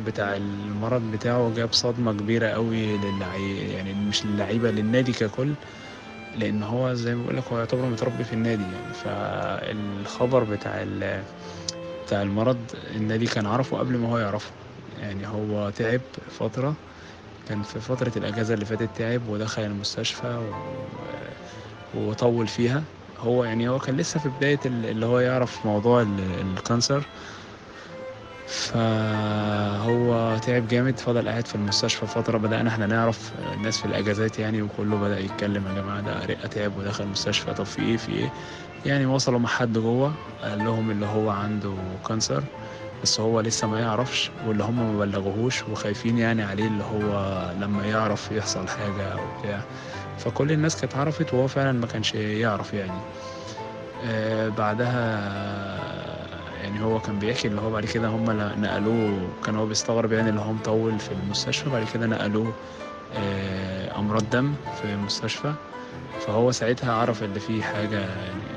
بتاع المرض بتاعه جاب صدمة كبيرة قوي للعي... يعني مش للعيبة للنادي ككل لأن هو زي ما بقولك هو يعتبر متربي في النادي يعني فالخبر بتاع ال... بتاع المرض النادي كان عرفه قبل ما هو يعرفه يعني هو تعب فترة كان في فترة الأجازة اللي فاتت تعب ودخل المستشفى و... وطول فيها هو يعني هو كان لسه في بداية ال- اللي هو يعرف موضوع ال- الكانسر فهو تعب جامد فضل قاعد في المستشفى فترة بدأنا احنا نعرف الناس في الأجازات يعني وكله بدأ يتكلم يا جماعة ده رئة تعب ودخل المستشفى طب في ايه في ايه يعني وصلوا مع حد جوه قال لهم اللي هو عنده كانسر بس هو لسه ما يعرفش واللي هم ما بلغوهوش وخايفين يعني عليه اللي هو لما يعرف يحصل حاجة أو بتاع فكل الناس كانت عرفت وهو فعلا ما كانش يعرف يعني آه بعدها يعني هو كان بيحكي اللي هو بعد كده هم نقلوه كان هو بيستغرب يعني اللي هو مطول في المستشفى بعد كده نقلوه آه أمراض دم في المستشفى فهو ساعتها عرف اللي فيه حاجة يعني